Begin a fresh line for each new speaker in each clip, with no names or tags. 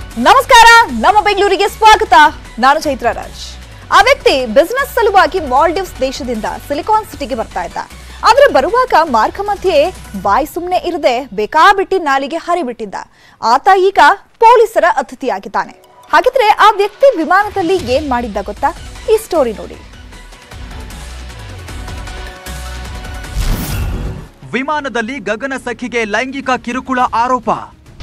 ನಮಸ್ಕಾರ ನಮ್ಮ ಬೆಂಗಳೂರಿಗೆ ಸ್ವಾಗತ ನಾನು ಚೈತ್ರ ರಾಜ್ ಆ ವ್ಯಕ್ತಿ ಬಿಸಿನೆಸ್ ಸಲುವಾಗಿ ಮಾಲ್ಡೀವ್ಸ್ ದೇಶದಿಂದ ಸಿಲಿಕಾನ್ ಸಿಟಿಗೆ ಬರ್ತಾ ಇದ್ದ ಆದ್ರೆ ಬರುವಾಗ ಮಾರ್ಗ ಮಧ್ಯೆ ಬಾಯಿ ಸುಮ್ಮನೆ ಇರದೆ ಬೇಕಾಬಿಟ್ಟಿ ನಾಲಿಗೆ ಹರಿಬಿಟ್ಟಿದ್ದ ಆತ ಈಗ ಪೊಲೀಸರ ಅತಿಥಿಯಾಗಿದ್ದಾನೆ ಹಾಗಿದ್ರೆ ಆ ವ್ಯಕ್ತಿ ವಿಮಾನದಲ್ಲಿ ಏನ್ ಮಾಡಿದ್ದ ಗೊತ್ತಾ ಈ ಸ್ಟೋರಿ ನೋಡಿ
ವಿಮಾನದಲ್ಲಿ ಗಗನ ಸಖಿಗೆ ಲೈಂಗಿಕ ಕಿರುಕುಳ ಆರೋಪ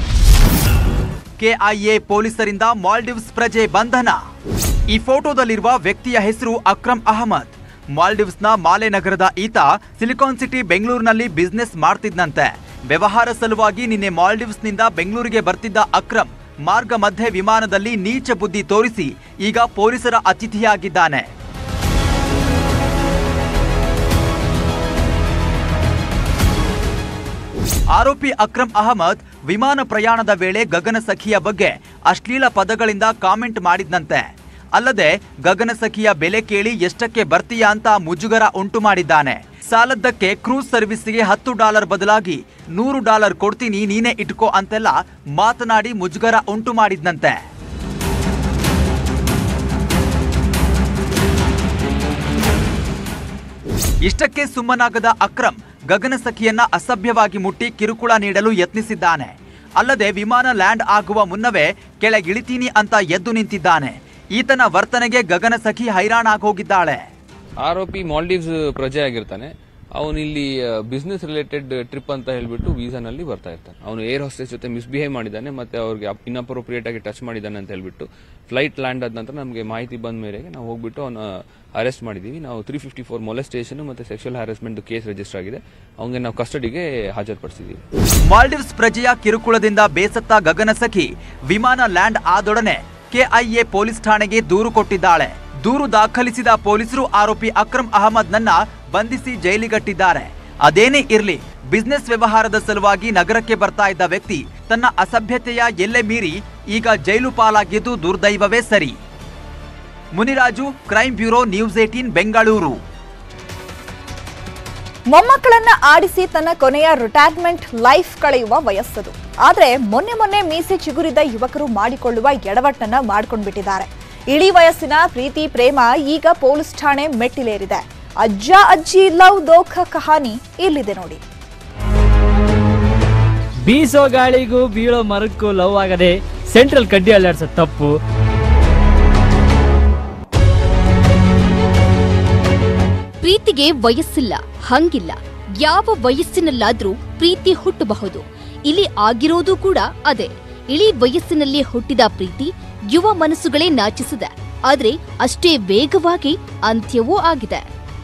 ಕೆಐಎ ಪೊಲೀಸರಿಂದ ಮಾಲ್ಡೀವ್ಸ್ ಪ್ರಜೆ ಬಂಧನ ಈ ಫೋಟೋದಲ್ಲಿರುವ ವ್ಯಕ್ತಿಯ ಹೆಸರು ಅಕ್ರಮ್ ಅಹಮದ್ ಮಾಲ್ಡೀವ್ಸ್ನ ಮಾಲೆ ನಗರದ ಈತ ಸಿಲಿಕಾನ್ ಸಿಟಿ ಬೆಂಗಳೂರಿನಲ್ಲಿ ಬಿಸ್ನೆಸ್ ಮಾಡ್ತಿದ್ನಂತೆ ವ್ಯವಹಾರ ಸಲುವಾಗಿ ನಿನ್ನೆ ಮಾಲ್ಡೀವ್ಸ್ನಿಂದ ಬೆಂಗಳೂರಿಗೆ ಬರ್ತಿದ್ದ ಅಕ್ರಮ್ ಮಾರ್ಗ ಮಧ್ಯೆ ವಿಮಾನದಲ್ಲಿ ನೀಚ ಬುದ್ಧಿ ತೋರಿಸಿ ಈಗ ಪೊಲೀಸರ ಅತಿಥಿಯಾಗಿದ್ದಾನೆ ಆರೋಪಿ ಅಕ್ರಮ್ ಅಹಮದ್ ವಿಮಾನ ಪ್ರಯಾಣದ ವೇಳೆ ಗಗನ ಸಖಿಯ ಬಗ್ಗೆ ಅಶ್ಲೀಲ ಪದಗಳಿಂದ ಕಾಮೆಂಟ್ ಮಾಡಿದ್ನಂತೆ ಅಲ್ಲದೆ ಗಗನ ಸಖಿಯ ಬೆಲೆ ಕೇಳಿ ಎಷ್ಟಕ್ಕೆ ಬರ್ತೀಯಾ ಅಂತ ಮುಜುಗರ ಉಂಟು ಮಾಡಿದ್ದಾನೆ ಸಾಲದ್ದಕ್ಕೆ ಕ್ರೂಸ್ ಸರ್ವಿಸ್ಗೆ ಹತ್ತು ಡಾಲರ್ ಬದಲಾಗಿ ನೂರು ಡಾಲರ್ ಕೊಡ್ತೀನಿ ನೀನೇ ಇಟ್ಕೋ ಅಂತೆಲ್ಲ ಮಾತನಾಡಿ ಮುಜುಗರ ಉಂಟು ಮಾಡಿದ್ನಂತೆ ಇಷ್ಟಕ್ಕೆ ಸುಮ್ಮನಾಗದ ಅಕ್ರಮ್ ಗಗನ ಸಖಿಯನ್ನ ಅಸಭ್ಯವಾಗಿ ಮುಟ್ಟಿ ಕಿರುಕುಳ ನೀಡಲು ಯತ್ನಿಸಿದ್ದಾನೆ ಅಲ್ಲದೆ ವಿಮಾನ ಲ್ಯಾಂಡ್ ಆಗುವ ಮುನ್ನವೇ ಕೆಳಗಿಳಿತೀನಿ ಅಂತ ಎದ್ದು ನಿಂತಿದ್ದಾನೆ ಈತನ ವರ್ತನೆಗೆ ಗಗನ ಸಖಿ ಹೈರಾಣಾಗೋಗಿದ್ದಾಳೆ
ಆರೋಪಿ ಮಾಲ್ಡೀವ್ಸ್ ಪ್ರಜೆ ಆಗಿರ್ತಾನೆ ಅವನು ಇಲ್ಲಿ ಬಿಸ್ನೆಸ್ ರಿಲೇಟೆಡ್ ಟ್ರಿಪ್ ಅಂತ ಹೇಳ್ಬಿಟ್ಟು ವೀಸಾನಲ್ಲಿ ಬರ್ತಾ ಇರ್ತಾನೆ ಅವನು ಏರ್ ಹೋಸ್ಟೆಸ್ ಜೊತೆ ಮಿಸ್ಬಿಹೇವ್ ಮಾಡಿದ್ದಾನೆ ಮತ್ತೆ ಅವ್ರಿಗೆ ಇನ್ಅಪ್ರೋಪ್ರಿಯೇಟ್ ಆಗಿ ಟಚ್ ಮಾಡಿದ್ದಾನೆ ಅಂತ ಹೇಳ್ಬಿಟ್ಟು ಫ್ಲೈಟ್ ಲ್ಯಾಂಡ್ ಆದ ನಂತರ ನಮಗೆ ಮಾಹಿತಿ ಬಂದ ಮೇರೆಗೆ ನಾವು ಹೋಗ್ಬಿಟ್ಟು ಅವನ ಅರೆಸ್ಟ್ ಮಾಡಿದೀವಿ ನಾವು ತ್ರೀ ಫಿಫ್ಟಿ ಫೋರ್ ಮೊಲೆಸ್ಟೇಷನ್ ಮತ್ತೆ ಸೆಕ್ಷುವಲ್ ಹ್ಯಾರಸ್ಮೆಂಟ್ ಕೇಸ್ ರಿಜಿಸ್ಟರ್ ಆಗಿದೆ ಅವನಿಗೆ ನಾವು ಕಸ್ಟಡಿಗೆ ಹಾಜರುಪಡಿಸಿದ್ದೀವಿ
ಮಾಲ್ಡೀವ್ಸ್ ಪ್ರಜೆಯ ಕಿರುಕುಳದಿಂದ ಬೇಸತ್ತ ಗಗನ ಸಖಿ ವಿಮಾನ ಲ್ಯಾಂಡ್ ಆದೊಡನೆ ಕೆಐಎ ಪೊಲೀಸ್ ಠಾಣೆಗೆ ದೂರು ಕೊಟ್ಟಿದ್ದಾಳೆ ದೂರು ದಾಖಲಿಸಿದ ಪೊಲೀಸರು ಆರೋಪಿ ಅಕ್ರಮ್ ಅಹಮದ್ ನನ್ನ ಬಂಧಿಸಿ ಜೈಲಿಗಟ್ಟಿದ್ದಾರೆ ಅದೇನೇ ಇರ್ಲಿ ಬಿಸ್ನೆಸ್ ವ್ಯವಹಾರದ ಸಲುವಾಗಿ ನಗರಕ್ಕೆ ಬರ್ತಾ ಇದ್ದ ವ್ಯಕ್ತಿ ತನ್ನ ಅಸಭ್ಯತೆಯ ಎಲ್ಲೆ ಮೀರಿ ಈಗ ಜೈಲು ಪಾಲಾಗಿದ್ದು ದುರ್ದೈವವೇ ಸರಿ Muniraju crime bureau news eighteen Bengaluru
ಮೊಮ್ಮಕ್ಕಳನ್ನ ಆಡಿಸಿ ತನ್ನ ಕೊನೆಯ ರಿಟೈರ್ಮೆಂಟ್ ಲೈಫ್ ಕಳೆಯುವ ವಯಸ್ಸದು ಆದ್ರೆ ಮೊನ್ನೆ ಮೊನ್ನೆ ಮೀಸೆ ಚಿಗುರಿದ ಯುವಕರು ಮಾಡಿಕೊಳ್ಳುವ ಎಡವಟ್ಟನ್ನ ಮಾಡ್ಕೊಂಡ್ಬಿಟ್ಟಿದ್ದಾರೆ ಇಳಿ ವಯಸ್ಸಿನ ಪ್ರೀತಿ ಪ್ರೇಮ ಈಗ ಪೊಲೀಸ್ ಠಾಣೆ ಮೆಟ್ಟಿಲೇರಿದೆ ಅಜ್ಜ ಅಜ್ಜಿ ಲವ್ ದೋಖ ಕಹಾನಿ ಇಲ್ಲಿದೆ ನೋಡಿ
ಬೀಸೋ ಗಾಳಿಗೂ ಬೀಳೋ ಮರಕ್ಕೂ ಲವ್ ಆಗದೆ ಸೆಂಟ್ರಲ್ ಕಡ್ಡಿ ಅಲ್ಲಾಡ್ಸೋ ತಪ್ಪು
ಪ್ರೀತಿಗೆ ವಯಸ್ಸಿಲ್ಲ ಹಂಗಿಲ್ಲ ಯಾವ ವಯಸ್ಸಿನಲ್ಲಾದ್ರೂ ಪ್ರೀತಿ ಹುಟ್ಟಬಹುದು ಇಲ್ಲಿ ಆಗಿರೋದು ಕೂಡ ಅದೇ ಇಳಿ ವಯಸ್ಸಿನಲ್ಲಿ ಹುಟ್ಟಿದ ಪ್ರೀತಿ ಯುವ ಮನಸ್ಸುಗಳೇ ನಾಚಿಸಿದೆ ಆದ್ರೆ ಅಷ್ಟೇ ವೇಗವಾಗಿ ಅಂತ್ಯವೂ ಆಗಿದೆ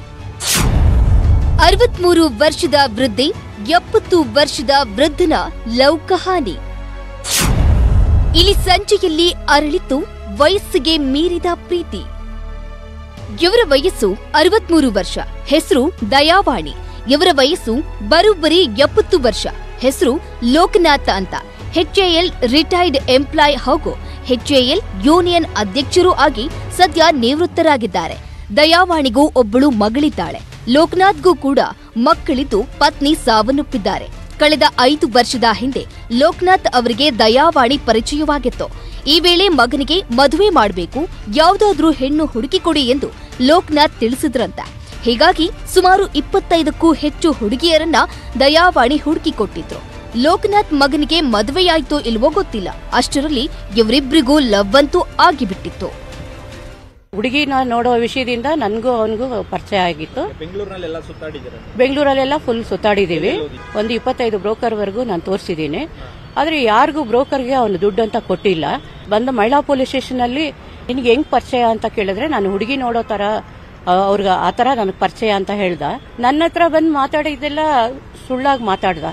ಅರವತ್ಮೂರು ವರ್ಷದ ವೃದ್ಧೆ ಎಪ್ಪತ್ತು ವರ್ಷದ ವೃದ್ಧನ ಲವ್ ಕಹಾನಿ ಇಲ್ಲಿ ಸಂಜೆಯಲ್ಲಿ ಅರಳಿತು ವಯಸ್ಸಿಗೆ ಮೀರಿದ ಪ್ರೀತಿ ಇವರ ವಯಸ್ಸು ಅರವತ್ಮೂರು ವರ್ಷ ಹೆಸರು ದಯಾವಾಣಿ ಇವರ ವಯಸ್ಸು ಬರೋಬ್ಬರಿ ಎಪ್ಪತ್ತು ವರ್ಷ ಹೆಸರು ಲೋಕನಾಥ್ ಅಂತ ಎಚ್ಎಎಲ್ ರಿಟೈರ್ಡ್ ಎಂಪ್ಲಾಯ್ ಹಾಗೂ ಎಚ್ಎಎಲ್ ಯೂನಿಯನ್ ಅಧ್ಯಕ್ಷರೂ ಆಗಿ ಸದ್ಯ ನಿವೃತ್ತರಾಗಿದ್ದಾರೆ ದಯಾವಾಣಿಗೂ ಒಬ್ಬಳು ಮಗಳಿದ್ದಾಳೆ ಲೋಕನಾಥ್ಗೂ ಕೂಡ ಮಕ್ಕಳಿದ್ದು ಪತ್ನಿ ಸಾವನ್ನಪ್ಪಿದ್ದಾರೆ ಕಳೆದ ಐದು ವರ್ಷದ ಹಿಂದೆ ಲೋಕನಾಥ್ ಅವರಿಗೆ ದಯಾವಾಣಿ ಪರಿಚಯವಾಗಿತ್ತು ಈ ವೇಳೆ ಮಗನಿಗೆ ಮದುವೆ ಮಾಡಬೇಕು ಯಾವುದಾದ್ರೂ ಹೆಣ್ಣು ಹುಡುಕಿಕೊಡಿ ಎಂದು ಲೋಕನಾಥ್ ತಿಳಿಸಿದ್ರಂತೆ ಹೀಗಾಗಿ ಸುಮಾರು ಇಪ್ಪತ್ತೈದಕ್ಕೂ ಹೆಚ್ಚು ಹುಡುಗಿಯರನ್ನ ದಯಾವಾಣಿ ಹುಡುಕಿಕೊಟ್ಟಿದ್ರು ಲೋಕನಾಥ್ ಮಗನಿಗೆ ಮದುವೆಯಾಯ್ತೋ ಇಲ್ವೋ ಗೊತ್ತಿಲ್ಲ ಅಷ್ಟರಲ್ಲಿ ಇವರಿಬ್ರಿಗೂ ಲವ್ ಅಂತೂ ಆಗಿಬಿಟ್ಟಿತ್ತು
ಹುಡುಗಿನ ನೋಡೋ ವಿಷಯದಿಂದ ನನಗೂ ಅವನಿಗೂ ಪರಿಚಯ ಆಗಿತ್ತು ಬೆಂಗಳೂರಲ್ಲೆಲ್ಲ ಫುಲ್ ಸುತ್ತಾಡಿದೀವಿ ಒಂದು ಇಪ್ಪತ್ತೈದು ಬ್ರೋಕರ್ವರೆಗೂ ನಾನು ತೋರಿಸಿದ್ದೀನಿ ಆದ್ರೆ ಯಾರಿಗೂ ಬ್ರೋಕರ್ಗೆ ಅವನು ದುಡ್ಡು ಅಂತ ಕೊಟ್ಟಿಲ್ಲ ಬಂದ ಮಹಿಳಾ ಪೊಲೀಸ್ ಸ್ಟೇಷನ್ ಅಲ್ಲಿ ನಿನ್ಗೆ ಹೆಂಗ್ ಪರಿಚಯ ಅಂತ ಕೇಳಿದ್ರೆ ನಾನು ಹುಡುಗಿ ನೋಡೋ ತರ ಅವ್ರಿಗೆ ಆ ತರ ನನಗೆ ಪರಿಚಯ ಅಂತ ಹೇಳ್ದ ನನ್ನ ಹತ್ರ ಬಂದು ಮಾತಾಡಿದ್ದೆಲ್ಲ ಸುಳ್ಳಾಗಿ ಮಾತಾಡ್ದ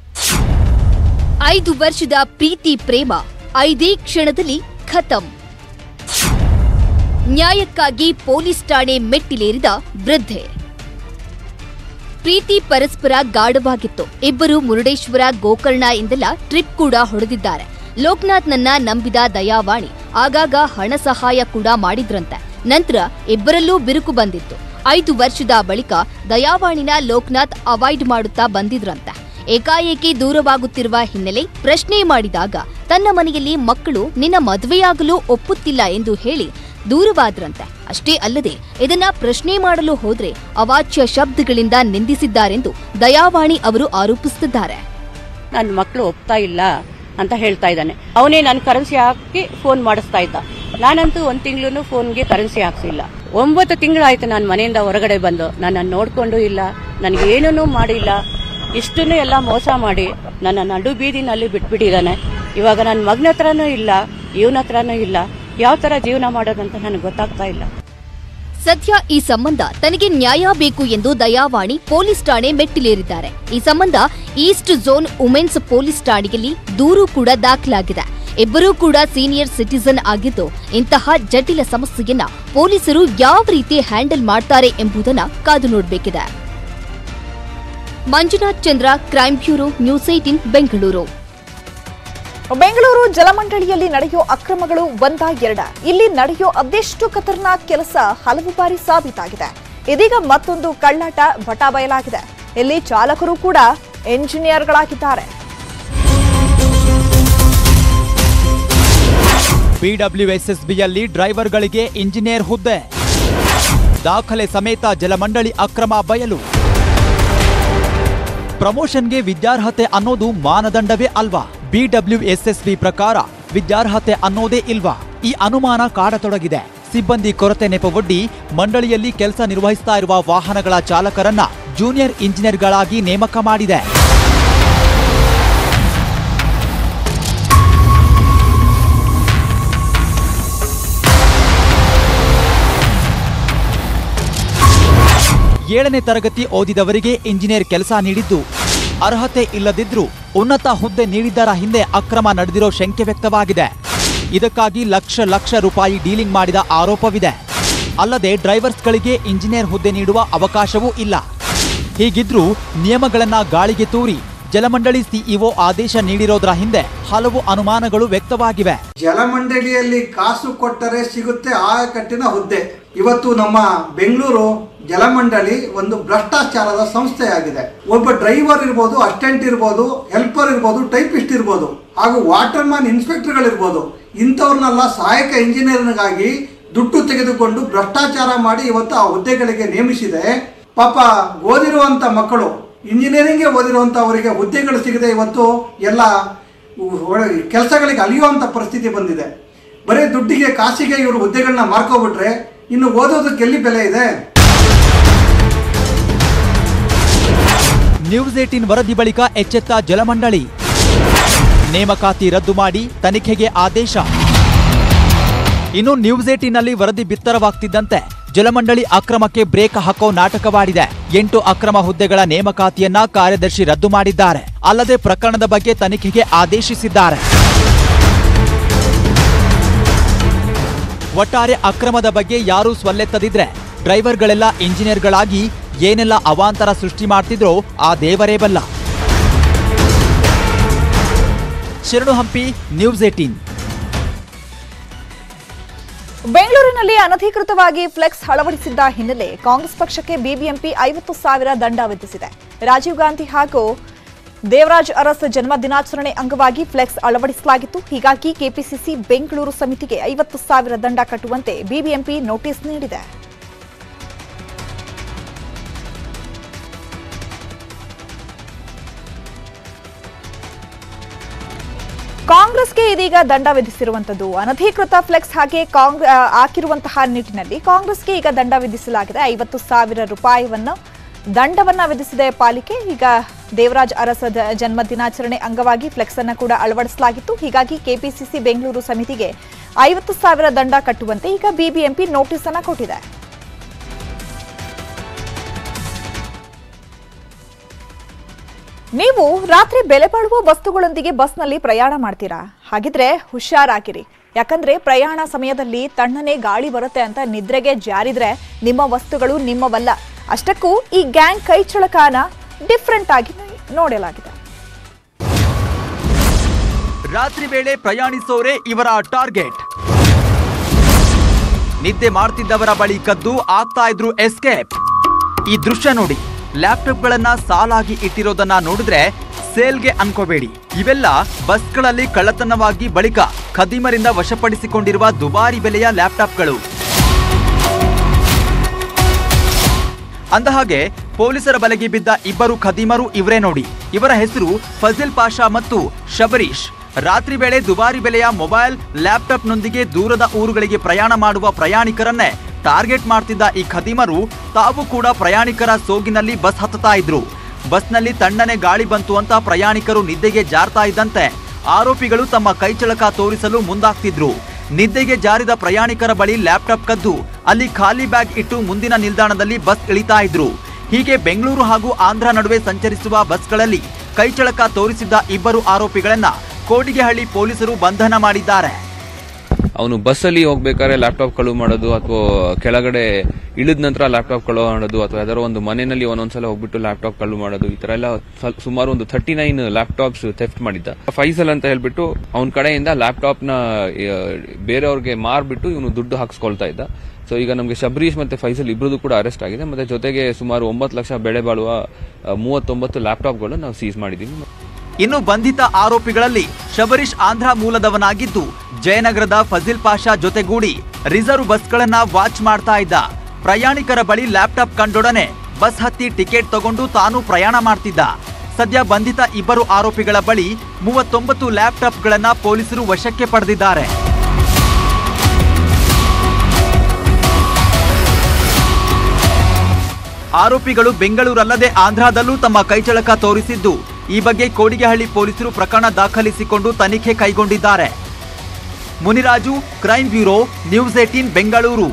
ಐದು ವರ್ಷದ ಪ್ರೀತಿ ಪ್ರೇಮ ಐದೇ ಕ್ಷಣದಲ್ಲಿ ಖತಂ ನ್ಯಾಯಕ್ಕಾಗಿ ಪೊಲೀಸ್ ಠಾಣೆ ಮೆಟ್ಟಿಲೇರಿದ ವೃದ್ಧೆ ಪ್ರೀತಿ ಪರಸ್ಪರ ಗಾಢವಾಗಿತ್ತು ಇಬ್ಬರು ಮುರುಡೇಶ್ವರ ಗೋಕರ್ಣ ಇಂದೆಲ್ಲ ಟ್ರಿಪ್ ಕೂಡ ಹೊಡೆದಿದ್ದಾರೆ ಲೋಕನಾಥ್ ನನ್ನ ನಂಬಿದ ದಯಾವಾಣಿ ಆಗಾಗ ಹಣ ಸಹಾಯ ಕೂಡ ಮಾಡಿದ್ರಂತೆ ನಂತರ ಇಬ್ಬರಲ್ಲೂ ಬಿರುಕು ಬಂದಿತ್ತು ಐದು ವರ್ಷದ ಬಳಿಕ ದಯಾವಾಣಿನ ಲೋಕನಾಥ್ ಅವಾಯ್ಡ್ ಮಾಡುತ್ತಾ ಬಂದಿದ್ರಂತೆ ಏಕಾಏಕಿ ದೂರವಾಗುತ್ತಿರುವ ಹಿನ್ನೆಲೆ ಪ್ರಶ್ನೆ ಮಾಡಿದಾಗ ತನ್ನ ಮನೆಯಲ್ಲಿ ಮಕ್ಕಳು ನಿನ್ನ ಮದುವೆಯಾಗಲು ಒಪ್ಪುತ್ತಿಲ್ಲ ಎಂದು ಹೇಳಿ ದೂರವಾದ್ರಂತೆ ಅಷ್ಟೇ ಅಲ್ಲದೆ ಇದನ್ನ ಪ್ರಶ್ನೆ ಮಾಡಲು ಹೋದ್ರೆ ಅವಾಚ್ಯ ಶಬ್ದಗಳಿಂದ ನಿಂದಿಸಿದ್ದಾರೆಂದು ದಯಾವಾಣಿ ಅವರು ಆರೋಪಿಸುತ್ತಿದ್ದಾರೆ
ನನ್ನ ಮಕ್ಕಳು ಒಪ್ತಾ ಇಲ್ಲ ಅಂತ ಹೇಳ್ತಾ ಇದ್ದಾನೆ ಅವನೇ ನನ್ನ ಕರೆನ್ಸಿ ಹಾಕಿ ಫೋನ್ ಮಾಡಿಸ್ತಾ ಇದ್ದ ನಾನಂತೂ ಒಂದ್ ತಿಂಗಳು ಫೋನ್ಗೆ ಕರೆನ್ಸಿ ಹಾಕ್ಸಿಲ್ಲ ಒಂಬತ್ತು ತಿಂಗಳಾಯ್ತು ನಾನು ಮನೆಯಿಂದ ಹೊರಗಡೆ ಬಂದು ನನ್ನನ್ನು ನೋಡ್ಕೊಂಡು ಇಲ್ಲ ನನಗೆ ಏನನ್ನೂ ಮಾಡಿಲ್ಲ ಇಷ್ಟನ್ನು ಎಲ್ಲ ಮೋಸ ಮಾಡಿ ನನ್ನ ನಡು ಬೀದಿನಲ್ಲಿ ಬಿಟ್ಬಿಟ್ಟಿದ್ದಾನೆ ಇವಾಗ ನನ್ನ ಮಗನ ಹತ್ರನೂ ಇಲ್ಲ ಇವನ ಹತ್ರನೂ ಇಲ್ಲ ಯಾವ ತರ ಜೀವನ ಮಾಡೋದಂತ ನನಗೆ ಗೊತ್ತಾಗ್ತಾ ಇಲ್ಲ
ಸದ್ಯ ಈ ಸಂಬಂಧ ತನಗೆ ನ್ಯಾಯ ಬೇಕು ಎಂದು ದಯಾವಾಣಿ ಪೊಲೀಸ್ ಠಾಣೆ ಮೆಟ್ಟಿಲೇರಿದ್ದಾರೆ ಈ ಸಂಬಂಧ ಈಸ್ಟ್ ಝೋನ್ ವುಮೆನ್ಸ್ ಪೊಲೀಸ್ ಠಾಣೆಯಲ್ಲಿ ದೂರು ಕೂಡ ದಾಖಲಾಗಿದೆ ಇಬ್ಬರೂ ಕೂಡ ಸೀನಿಯರ್ ಸಿಟಿಸನ್ ಆಗಿದ್ದು ಇಂತಹ ಜಟಿಲ ಸಮಸ್ಯೆಯನ್ನ ಪೊಲೀಸರು ಯಾವ ರೀತಿ ಹ್ಯಾಂಡಲ್ ಮಾಡ್ತಾರೆ ಎಂಬುದನ್ನ ಕಾದು ನೋಡಬೇಕಿದೆ Manjunath Chandra crime bureau news eighteen Bengaluru
Bengaluru ಜಲಮಂಡಳಿಯಲ್ಲಿ ನಡೆಯೋ ಅಕ್ರಮಗಳು ಒಂದ ಎರಡ ಇಲ್ಲಿ ನಡೆಯೋ ಅದೆಷ್ಟು ಖತರ್ನಾಕ್ ಕೆಲಸ ಹಲವು ಬಾರಿ ಸಾಬೀತಾಗಿದೆ ಇದೀಗ ಮತ್ತೊಂದು ಕಳ್ಳಾಟ ಬಟ ಬಯಲಾಗಿದೆ ಇಲ್ಲಿ ಚಾಲಕರು ಕೂಡ ಎಂಜಿನಿಯರ್ಗಳಾಗಿದ್ದಾರೆ
ಬಿಡಬ್ಲ್ಯೂಎಸ್ಎಸ್ಬಿಯಲ್ಲಿ ಡ್ರೈವರ್ಗಳಿಗೆ ಇಂಜಿನಿಯರ್ ಹುದ್ದೆ ದಾಖಲೆ ಸಮೇತ ಜಲಮಂಡಳಿ ಅಕ್ರಮ ಬಯಲು ಪ್ರಮೋಷನ್ಗೆ ವಿದ್ಯಾರ್ಹತೆ ಅನ್ನೋದು ಮಾನದಂಡವೇ ಅಲ್ವಾ ಬಿಡಬ್ಲ್ಯೂಎಸ್ಎಸ್ಬಿ ಪ್ರಕಾರ ವಿದ್ಯಾರ್ಹತೆ ಅನ್ನೋದೇ ಇಲ್ವಾ ಈ ಅನುಮಾನ ಕಾಡತೊಡಗಿದೆ ಸಿಬ್ಬಂದಿ ಕೊರತೆ ನೆಪವೊಡ್ಡಿ ಮಂಡಳಿಯಲ್ಲಿ ಕೆಲಸ ನಿರ್ವಹಿಸ್ತಾ ಇರುವ ವಾಹನಗಳ ಚಾಲಕರನ್ನ ಜೂನಿಯರ್ ಇಂಜಿನಿಯರ್ಗಳಾಗಿ ನೇಮಕ ಮಾಡಿದೆ ಏಳನೇ ತರಗತಿ ಓದಿದವರಿಗೆ ಇಂಜಿನಿಯರ್ ಕೆಲಸ ನೀಡಿದ್ದು ಅರ್ಹತೆ ಇಲ್ಲದಿದ್ರೂ ಉನ್ನತ ಹುದ್ದೆ ನೀಡಿದ್ದರ ಹಿಂದೆ ಅಕ್ರಮ ನಡೆದಿರೋ ಶಂಕೆ ವ್ಯಕ್ತವಾಗಿದೆ ಇದಕ್ಕಾಗಿ ಲಕ್ಷ ಲಕ್ಷ ರೂಪಾಯಿ ಡೀಲಿಂಗ್ ಮಾಡಿದ ಆರೋಪವಿದೆ ಅಲ್ಲದೆ ಡ್ರೈವರ್ಸ್ಗಳಿಗೆ ಇಂಜಿನಿಯರ್ ಹುದ್ದೆ ನೀಡುವ ಅವಕಾಶವೂ ಇಲ್ಲ ಹೀಗಿದ್ರೂ ನಿಯಮಗಳನ್ನ ಗಾಳಿಗೆ ತೂರಿ ಜಲಮಂಡಳಿ ಸಿಇಒ ಆದೇಶ ನೀಡಿರೋದ್ರ ಹಿಂದೆ ಹಲವು ಅನುಮಾನಗಳು ವ್ಯಕ್ತವಾಗಿವೆ
ಜಲಮಂಡಳಿಯಲ್ಲಿ ಕಾಸು ಕೊಟ್ಟರೆ ಸಿಗುತ್ತೆ ಆಯಕಟ್ಟಿನ ಹುದ್ದೆ ಇವತ್ತು ನಮ್ಮ ಬೆಂಗಳೂರು ಜಲಮಂಡಳಿ ಒಂದು ಭ್ರಷ್ಟಾಚಾರದ ಸಂಸ್ಥೆಯಾಗಿದೆ ಒಬ್ಬ ಡ್ರೈವರ್ ಇರ್ಬೋದು ಅಸಿಸ್ಟೆಂಟ್ ಇರ್ಬೋದು ಹೆಲ್ಪರ್ ಇರ್ಬೋದು ಟೈಪಿಸ್ಟ್ ಇರ್ಬೋದು ಹಾಗೂ ವಾಟರ್ ಮ್ಯಾನ್ ಇನ್ಸ್ಪೆಕ್ಟರ್ಗಳಿರ್ಬೋದು ಇಂಥವ್ರನ್ನೆಲ್ಲ ಸಹಾಯಕ ಇಂಜಿನಿಯರ್ಗಾಗಿ ದುಡ್ಡು ತೆಗೆದುಕೊಂಡು ಭ್ರಷ್ಟಾಚಾರ ಮಾಡಿ ಇವತ್ತು ಆ ಹುದ್ದೆಗಳಿಗೆ ನೇಮಿಸಿದೆ ಪಾಪ ಓದಿರುವಂಥ ಮಕ್ಕಳು ಇಂಜಿನಿಯರಿಂಗ್ಗೆ ಓದಿರುವಂಥ ಅವರಿಗೆ ಹುದ್ದೆಗಳು ಸಿಗದೆ ಇವತ್ತು ಎಲ್ಲ ಕೆಲಸಗಳಿಗೆ ಅಲಿಯುವಂಥ ಪರಿಸ್ಥಿತಿ ಬಂದಿದೆ ಬರೀ ದುಡ್ಡಿಗೆ ಕಾಸಿಗೆ ಇವರು ಹುದ್ದೆಗಳನ್ನ ಮಾರ್ಕೋಬಿಟ್ರೆ ಇನ್ನು ಓದೋದಕ್ಕೆ ಎಲ್ಲಿ ಬೆಲೆ ಇದೆ
ನ್ಯೂಸ್ ಏಟಿನ್ ವರದಿ ಬಳಿಕ ಎಚ್ಚೆತ್ತ ಜಲಮಂಡಳಿ ನೇಮಕಾತಿ ರದ್ದು ಮಾಡಿ ತನಿಖೆಗೆ ಆದೇಶ ಇನ್ನು ನ್ಯೂಸ್ ಏಟಿನಲ್ಲಿ ವರದಿ ಬಿತ್ತರವಾಗ್ತಿದ್ದಂತೆ ಜಲಮಂಡಳಿ ಅಕ್ರಮಕ್ಕೆ ಬ್ರೇಕ್ ಹಾಕೋ ನಾಟಕವಾಡಿದೆ ಎಂಟು ಅಕ್ರಮ ಹುದ್ದೆಗಳ ನೇಮಕಾತಿಯನ್ನ ಕಾರ್ಯದರ್ಶಿ ರದ್ದು ಮಾಡಿದ್ದಾರೆ ಅಲ್ಲದೆ ಪ್ರಕರಣದ ಬಗ್ಗೆ ತನಿಖೆಗೆ ಆದೇಶಿಸಿದ್ದಾರೆ ಒಟ್ಟಾರೆ ಅಕ್ರಮದ ಬಗ್ಗೆ ಯಾರೂ ಸ್ವಲ್ಲೆತ್ತದಿದ್ರೆ ಡ್ರೈವರ್ಗಳೆಲ್ಲ ಇಂಜಿನಿಯರ್ಗಳಾಗಿ ಏನೆಲ್ಲ ಅವಾಂತರ ಸೃಷ್ಟಿ ಮಾಡ್ತಿದ್ರೋ ಆ ದೇವರೇ ಬಲ್ಲ ಶರಣು ಹಂಪಿ ನ್ಯೂಸ್ ಏಟೀನ್
ಬೆಂಗಳೂರಿನಲ್ಲಿ ಅನಧಿಕೃತವಾಗಿ ಫ್ಲೆಕ್ಸ್ ಅಳವಡಿಸಿದ್ದ ಹಿನ್ನೆಲೆ ಕಾಂಗ್ರೆಸ್ ಪಕ್ಷಕ್ಕೆ ಬಿಬಿಎಂಪಿ ಐವತ್ತು ಸಾವಿರ ದಂಡ ವಿಧಿಸಿದೆ ರಾಜೀವ್ ಗಾಂಧಿ ಹಾಗೂ ದೇವರಾಜ್ ಅರಸ್ ಜನ್ಮ ದಿನಾಚರಣೆ ಅಂಗವಾಗಿ ಫ್ಲೆಕ್ಸ್ ಅಳವಡಿಸಲಾಗಿತ್ತು ಹೀಗಾಗಿ ಕೆಪಿಸಿಸಿ ಬೆಂಗಳೂರು ಸಮಿತಿಗೆ ಐವತ್ತು ಸಾವಿರ ದಂಡ ಕಟ್ಟುವಂತೆ ಬಿಬಿಎಂಪಿ ನೋಟಿಸ್ ನೀಡಿದೆ ಕಾಂಗ್ರೆಸ್ಗೆ ಇದೀಗ ದಂಡ ವಿಧಿಸಿರುವಂತದ್ದು ಅನಧಿಕೃತ ಫ್ಲೆಕ್ಸ್ ಹಾಗೆ ಕಾಂಗ್ ಆ, ಹಾಕಿರುವಂತಹ ನಿಟ್ಟಿನಲ್ಲಿ ಕಾಂಗ್ರೆಸ್ಗೆ ಈಗ ದಂಡ ವಿಧಿಸಲಾಗಿದೆ ಐವತ್ತು ಸಾವಿರ ರೂಪಾಯಿವನ್ನು ದಂಡವನ್ನ ವಿಧಿಸಿದೆ ಪಾಲಿಕೆ ಈಗ ದೇವರಾಜ್ ಅರಸ ದ- ಜನ್ಮ ದಿನಾಚರಣೆ ಅಂಗವಾಗಿ ಫ್ಲೆಕ್ಸ್ ಅನ್ನ ಕೂಡ ಅಳವಡಿಸಲಾಗಿತ್ತು ಹೀಗಾಗಿ ಕೆಪಿಸಿಸಿ ಬೆಂಗಳೂರು ಸಮಿತಿಗೆ ಐವತ್ತು ಸಾವಿರ ದಂಡ ಕಟ್ಟುವಂತೆ ಈಗ ಬಿಬಿಎಂಪಿ ನೋಟಿಸ್ ಅನ್ನ ಕೊಟ್ಟಿದೆ ನೀವು ರಾತ್ರಿ ಬೆಲೆ ಬಾಳುವ ವಸ್ತುಗಳೊಂದಿಗೆ ಬಸ್ನಲ್ಲಿ ಪ್ರಯಾಣ ಮಾಡ್ತೀರಾ ಹಾಗಿದ್ರೆ ಹುಷಾರಾಗಿರಿ ಯಾಕಂದ್ರೆ ಪ್ರಯಾಣ ಸಮಯದಲ್ಲಿ ತಣ್ಣನೆ ಗಾಳಿ ಬರುತ್ತೆ ಅಂತ ನಿದ್ರೆಗೆ ಜಾರಿದ್ರೆ ನಿಮ್ಮ ವಸ್ತುಗಳು ನಿಮ್ಮವಲ್ಲ ಅಷ್ಟಕ್ಕೂ ಈ ಗ್ಯಾಂಗ್ ಕೈ ಚಳಕಾನ ಡಿಫ್ರೆಂಟ್ ಆಗಿ ನೋಡಲಾಗಿದೆ
ರಾತ್ರಿ ವೇಳೆ ಪ್ರಯಾಣಿಸೋರೇ ಇವರ ಟಾರ್ಗೆಟ್ ನಿದ್ದೆ ಮಾಡ್ತಿದ್ದವರ ಬಳಿ ಕದ್ದು ಆಗ್ತಾ ಇದ್ರು ಎಸ್ಕೇಪ್ ಈ ದೃಶ್ಯ ನೋಡಿ ಲ್ಯಾಪ್ಟಾಪ್ಗಳನ್ನ ಸಾಲಾಗಿ ಇಟ್ಟಿರೋದನ್ನ ನೋಡಿದ್ರೆ ಸೇಲ್ಗೆ ಅನ್ಕೋಬೇಡಿ ಇವೆಲ್ಲ ಬಸ್ಗಳಲ್ಲಿ ಕಳ್ಳತನವಾಗಿ ಬಳಿಕ ಖದೀಮರಿಂದ ವಶಪಡಿಸಿಕೊಂಡಿರುವ ದುಬಾರಿ ಬೆಲೆಯ ಲ್ಯಾಪ್ಟಾಪ್ಗಳು ಅಂದಹಾಗೆ ಪೊಲೀಸರ ಬಲೆಗೆ ಬಿದ್ದ ಇಬ್ಬರು ಖದೀಮರು ಇವರೇ ನೋಡಿ ಇವರ ಹೆಸರು ಫಜಿಲ್ ಪಾಷಾ ಮತ್ತು ಶಬರೀಶ್ ರಾತ್ರಿ ವೇಳೆ ದುಬಾರಿ ಬೆಲೆಯ ಮೊಬೈಲ್ ಲ್ಯಾಪ್ಟಾಪ್ನೊಂದಿಗೆ ದೂರದ ಊರುಗಳಿಗೆ ಪ್ರಯಾಣ ಮಾಡುವ ಪ್ರಯಾಣಿಕರನ್ನೇ ಟಾರ್ಗೆಟ್ ಮಾಡ್ತಿದ್ದ ಈ ಖದೀಮರು ತಾವು ಕೂಡ ಪ್ರಯಾಣಿಕರ ಸೋಗಿನಲ್ಲಿ ಬಸ್ ಹತ್ತುತ್ತಾ ಇದ್ರು ಬಸ್ನಲ್ಲಿ ತಣ್ಣನೆ ಗಾಳಿ ಬಂತು ಅಂತ ಪ್ರಯಾಣಿಕರು ನಿದ್ದೆಗೆ ಜಾರ್ತಾ ಇದ್ದಂತೆ ಆರೋಪಿಗಳು ತಮ್ಮ ಕೈಚಳಕ ತೋರಿಸಲು ಮುಂದಾಗ್ತಿದ್ರು ನಿದ್ದೆಗೆ ಜಾರಿದ ಪ್ರಯಾಣಿಕರ ಬಳಿ ಲ್ಯಾಪ್ಟಾಪ್ ಕದ್ದು ಅಲ್ಲಿ ಖಾಲಿ ಬ್ಯಾಗ್ ಇಟ್ಟು ಮುಂದಿನ ನಿಲ್ದಾಣದಲ್ಲಿ ಬಸ್ ಇಳಿತಾ ಇದ್ರು ಹೀಗೆ ಬೆಂಗಳೂರು ಹಾಗೂ ಆಂಧ್ರ ನಡುವೆ ಸಂಚರಿಸುವ ಬಸ್ಗಳಲ್ಲಿ ಕೈಚಳಕ ತೋರಿಸಿದ್ದ ಇಬ್ಬರು ಆರೋಪಿಗಳನ್ನ ಕೋಡಿಗೆಹಳ್ಳಿ ಪೊಲೀಸರು ಬಂಧನ ಮಾಡಿದ್ದಾರೆ
ಅವನು ಬಸ್ಸಲ್ಲಿ ಹೋಗ್ಬೇಕಾದ್ರೆ ಲ್ಯಾಪ್ಟಾಪ್ ಕಳುವು ಮಾಡೋದು ಅಥವಾ ಕೆಳಗಡೆ ಇಳಿದ ನಂತರ ಲ್ಯಾಪ್ಟಾಪ್ ಕಳುವು ಮಾಡೋದು ಅಥವಾ ಯಾವ್ದಾರೋ ಒಂದು ಮನೆಯಲ್ಲಿ ಒಂದೊಂದ್ಸಲ ಹೋಗ್ಬಿಟ್ಟು ಲ್ಯಾಪ್ಟಾಪ್ ಕಳುವು ಮಾಡೋದು ಈ ತರ ಎಲ್ಲ ಸ್ವಲ್- ಸುಮಾರು ಒಂದು ಥರ್ಟಿ ನೈನ್ ಲ್ಯಾಪ್ಟಾಪ್ಸ್ ಥೆಫ್ಟ್ ಮಾಡಿದ್ದ ಫೈಸಲ್ ಅಂತ ಹೇಳ್ಬಿಟ್ಟು ಅವನ ಕಡೆಯಿಂದ ಲ್ಯಾಪ್ಟಾಪ್ ನ ಆ, ಬೇರೆಯವ್ರಿಗೆ ಮಾರ್ಬಿಟ್ಟು ಇವನು ದುಡ್ಡು ಹಾಕ್ಸ್ಕೊಳ್ತಾ ಇದ್ದ ಸೊ ಈಗ ನಮಗೆ ಶಬರೀಶ್ ಮತ್ತೆ ಫೈಸಲ್ ಇಬ್ರದ್ದು ಕೂಡ ಅರೆಸ್ಟ್ ಆಗಿದೆ ಮತ್ತೆ ಜೊತೆಗೆ ಸುಮಾರು ಒಂಬತ್ತು ಲಕ್ಷ ಬೆಳೆ ಬಾಳುವ ಆ, ಮೂವತ್ತೊಂಬತ್ತು ಲ್ಯಾಪ್ಟಾಪ್ಗಳು ನಾವು ಸೀಸ್ ಮಾಡಿದ್ದೀವಿ
ಇನ್ನು ಬಂಧಿತ ಆರೋಪಿಗಳಲ್ಲಿ ಶಬರೀಶ್ ಆಂಧ್ರ ಮೂಲದವನಾಗಿದ್ದು ಜಯನಗರದ ಫಜಿಲ್ ಪಾಷಾ ಜೊತೆಗೂಡಿ ರಿಸರ್ವ್ ಬಸ್ಗಳನ್ನ ವಾಚ್ ಮಾಡ್ತಾ ಇದ್ದ ಪ್ರಯಾಣಿಕರ ಬಳಿ ಲ್ಯಾಪ್ಟಾಪ್ ಕಂಡೊಡನೆ ಬಸ್ ಹತ್ತಿ ಟಿಕೆಟ್ ತಗೊಂಡು ತಾನು ಪ್ರಯಾಣ ಮಾಡ್ತಿದ್ದ ಸದ್ಯ ಬಂಧಿತ ಇಬ್ಬರು ಆರೋಪಿಗಳ ಬಳಿ ಮೂವತ್ತೊಂಬತ್ತು ಲ್ಯಾಪ್ಟಾಪ್ಗಳನ್ನ ಪೊಲೀಸರು ವಶಕ್ಕೆ ಪಡೆದಿದ್ದಾರೆ ಆರೋಪಿಗಳು ಬೆಂಗಳೂರಲ್ಲದೆ ಆಂಧ್ರದಲ್ಲೂ ತಮ್ಮ ಕೈಚಳಕ ತೋರಿಸಿದ್ದು ಈ ಬಗ್ಗೆ ಕೋಡಿಗೆಹಳ್ಳಿ ಪೊಲೀಸರು ಪ್ರಕರಣ ದಾಖಲಿಸಿಕೊಂಡು ತನಿಖೆ ಕೈಗೊಂಡಿದ್ದಾರೆ Muniraju crime bureau news eighteen Bengaluru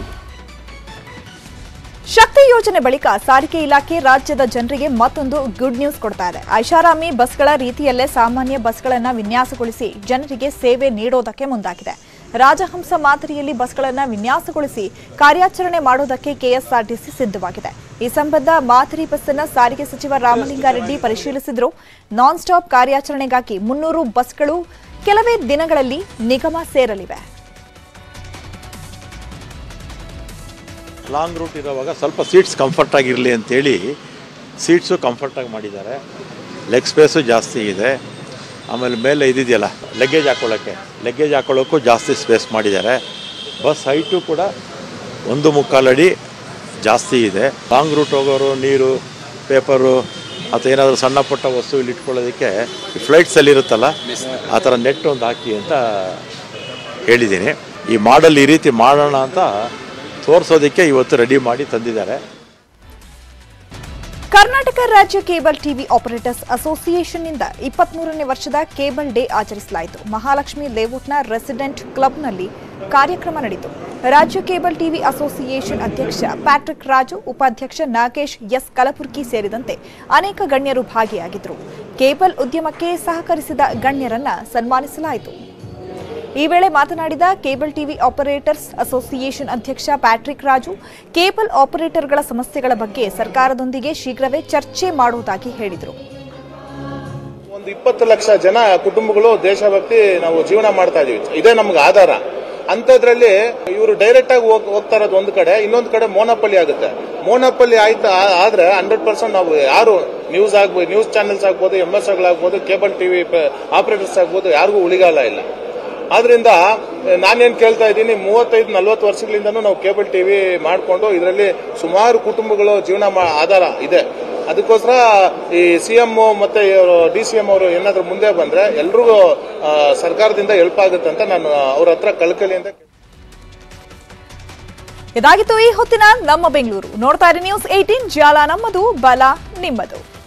Shakti ಯೋಜನೆ ಬಳಿಕ ಸಾರಿಗೆ ಇಲಾಖೆ ರಾಜ್ಯದ ಜನರಿಗೆ ಮತ್ತೊಂದು ಗುಡ್ ನ್ಯೂಸ್ ಕೊಡ್ತಾ ಇದೆ ಐಷಾರಾಮಿ ಬಸ್ಗಳ ರೀತಿಯಲ್ಲೇ ಸಾಮಾನ್ಯ ಬಸ್ಗಳನ್ನ ವಿನ್ಯಾಸಗೊಳಿಸಿ ಜನರಿಗೆ ಸೇವೆ ನೀಡೋದಕ್ಕೆ ಮುಂದಾಗಿದೆ ರಾಜಹಂಸ ಮಾದರಿಯಲ್ಲಿ ಬಸ್ಗಳನ್ನ ವಿನ್ಯಾಸಗೊಳಿಸಿ ಕಾರ್ಯಾಚರಣೆ ಮಾಡೋದಕ್ಕೆ ಕೆಎಸ್ಆರ್ಟಿಸಿ ಸಿದ್ಧವಾಗಿದೆ ಈ ಸಂಬಂಧ ಮಾದರಿ ಬಸ್ ಅನ್ನ ಸಾರಿಗೆ ಸಚಿವ ರಾಮಲಿಂಗಾರೆಡ್ಡಿ ಪರಿಶೀಲಿಸಿದ್ರು ನಾನ್ ಸ್ಟಾಪ್ ಕಾರ್ಯಾಚರಣೆಗಾಗಿ ಮುನ್ನೂರು ಬಸ್ಗಳು ಕೆಲವೇ ದಿನಗಳಲ್ಲಿ ನಿಗಮ ಸೇರಲಿವೆ
ಲಾಂಗ್ ರೂಟ್ ಇರೋವಾಗ ಸ್ವಲ್ಪ ಸೀಟ್ಸ್ ಕಂಫರ್ಟ್ ಆಗಿರಲಿ ಅಂತೇಳಿ ಸೀಟ್ಸು ಕಂಫರ್ಟಾಗಿ ಮಾಡಿದ್ದಾರೆ ಲೆಗ್ ಸ್ಪೇಸು ಜಾಸ್ತಿ ಇದೆ ಆಮೇಲೆ ಮೇಲೆ ಇದಿದೆಯಲ್ಲ ಲಗೇಜ್ ಹಾಕೊಳ್ಳೋಕ್ಕೆ ಲಗೇಜ್ ಹಾಕೊಳ್ಳೋಕ್ಕೂ ಜಾಸ್ತಿ ಸ್ಪೇಸ್ ಮಾಡಿದ್ದಾರೆ ಬಸ್ ಹೈಟು ಕೂಡ ಒಂದು ಮುಕ್ಕಾಲು ಅಡಿ ಜಾಸ್ತಿ ಇದೆ ಲಾಂಗ್ ರೂಟ್ ಹೋಗೋರು ನೀರು ಪೇಪರು ಅಥವಾ ಏನಾದರೂ ಸಣ್ಣ ಪುಟ್ಟ ವಸ್ತು ಇಲ್ಲಿ ಇಟ್ಕೊಳ್ಳೋದಕ್ಕೆ ಫ್ಲೈಟ್ಸಲ್ಲಿ ಇರುತ್ತಲ್ಲ ಆ ಥರ ನೆಟ್ ಒಂದು ಹಾಕಿ ಅಂತ ಹೇಳಿದ್ದೀನಿ ಈ ಮಾಡಲ್ ಈ ರೀತಿ ಮಾಡೋಣ ಅಂತ ತೋರಿಸೋದಕ್ಕೆ ಇವತ್ತು ರೆಡಿ ಮಾಡಿ ತಂದಿದ್ದಾರೆ
ಕರ್ನಾಟಕ ರಾಜ್ಯ ಕೇಬಲ್ ಟಿವಿ ಆಪರೇಟರ್ಸ್ ಅಸೋಸಿಯೇಷನ್ನಿಂದ ಇಪ್ಪತ್ಮೂರನೇ ವರ್ಷದ ಕೇಬಲ್ ಡೇ ಆಚರಿಸಲಾಯಿತು ಮಹಾಲಕ್ಷ್ಮಿ ಲೇಔಟ್ನ ರೆಸಿಡೆಂಟ್ ಕ್ಲಬ್ನಲ್ಲಿ ಕಾರ್ಯಕ್ರಮ ನಡೆಯಿತು ರಾಜ್ಯ ಕೇಬಲ್ ಟಿವಿ ಅಸೋಸಿಯೇಷನ್ ಅಧ್ಯಕ್ಷ ಪ್ಯಾಟ್ರಿಕ್ ರಾಜು ಉಪಾಧ್ಯಕ್ಷ ನಾಗೇಶ್ ಎಸ್ ಕಲಬುರ್ಗಿ ಸೇರಿದಂತೆ ಅನೇಕ ಗಣ್ಯರು ಭಾಗಿಯಾಗಿದ್ದರು ಕೇಬಲ್ ಉದ್ಯಮಕ್ಕೆ ಸಹಕರಿಸಿದ ಗಣ್ಯರನ್ನ ಸನ್ಮಾನಿಸಲಾಯಿತು ಈ ವೇಳೆ ಮಾತನಾಡಿದ ಕೇಬಲ್ ಟಿವಿ ಆಪರೇಟರ್ಸ್ ಅಸೋಸಿಯೇಷನ್ ಅಧ್ಯಕ್ಷ ಪ್ಯಾಟ್ರಿಕ್ ರಾಜು ಕೇಬಲ್ ಆಪರೇಟರ್ಗಳ ಸಮಸ್ಯೆಗಳ ಬಗ್ಗೆ ಸರ್ಕಾರದೊಂದಿಗೆ ಶೀಘ್ರವೇ ಚರ್ಚೆ ಮಾಡುವುದಾಗಿ ಹೇಳಿದರು
ಒಂದು ಇಪ್ಪತ್ತು ಲಕ್ಷ ಜನ ಕುಟುಂಬಗಳು ದೇಶಭಕ್ತಿ ನಾವು ಜೀವನ ಮಾಡ್ತಾ ಇದೀವಿ ಇದೇ ನಮ್ಗೆ ಆಧಾರ ಅಂಥದ್ರಲ್ಲಿ ಇವರು ಡೈರೆಕ್ಟ್ ಆಗಿ ಹೋಗ್- ಹೋಗ್ತಾ ಇರೋದು ಒಂದು ಕಡೆ ಇನ್ನೊಂದು ಕಡೆ ಮೋನಪಲ್ಲಿ ಆಗುತ್ತೆ ಮೋನಪಲ್ಲಿ ಆಯ್ತು ಆ- ಆದ್ರೆ ಹಂಡ್ರೆಡ್ ಪರ್ಸೆಂಟ್ ನಾವು ಯಾರು ನ್ಯೂಸ್ ಆಗ್ಬೋದು ನ್ಯೂಸ್ ಚಾನೆಲ್ಸ್ ಆಗ್ಬೋದು ಎಂ ಎಸ್ ಆಗ್ಬೋದು ಕೇಬಲ್ ಟಿವಿ ಆಪರೇಟರ್ಸ್ ಆಗ್ಬೋದು ಯಾರಿಗೂ ಉಳಿಗಾಲ ಇಲ್ಲ ಆದ್ರಿಂದ ನಾನೇನ್ ಕೇಳ್ತಾ ಇದ್ದೀನಿ ಮೂವತ್ತೈದು ನಲ್ವತ್ತು ವರ್ಷಗಳಿಂದನೂ ನಾವು ಕೇಬಲ್ ಟಿವಿ ಮಾಡಿಕೊಂಡು ಇದರಲ್ಲಿ ಸುಮಾರು ಕುಟುಂಬಗಳು ಜೀವನ ಮಾ- ಆಧಾರ ಇದೆ ಅದಕ್ಕೋಸ್ಕರ ಈ ಸಿ ಎಂ ಮತ್ತೆ ಡಿ ಸಿ ಎಂ ಅವರು ಏನಾದ್ರೂ ಮುಂದೆ ಬಂದ್ರೆ ಎಲ್ರಿಗೂ ಆ, ಸರ್ಕಾರದಿಂದ ಹೆಲ್ಪ್ ಆಗುತ್ತೆ ಅಂತ ನಾನು ಅವ್ರ ಹತ್ರ ಕಳ್ಕಲಿ ಅಂತ
ಇದಾಗಿತ್ತು ಈ ಹೊತ್ತಿನ ನಮ್ಮ ಬೆಂಗಳೂರು ನೋಡ್ತಾ ಇರಿ ನ್ಯೂಸ್ ಏಟೀನ್ ಜಾಲ ನಮ್ಮದು ಬಲ ನಿಮ್ಮದು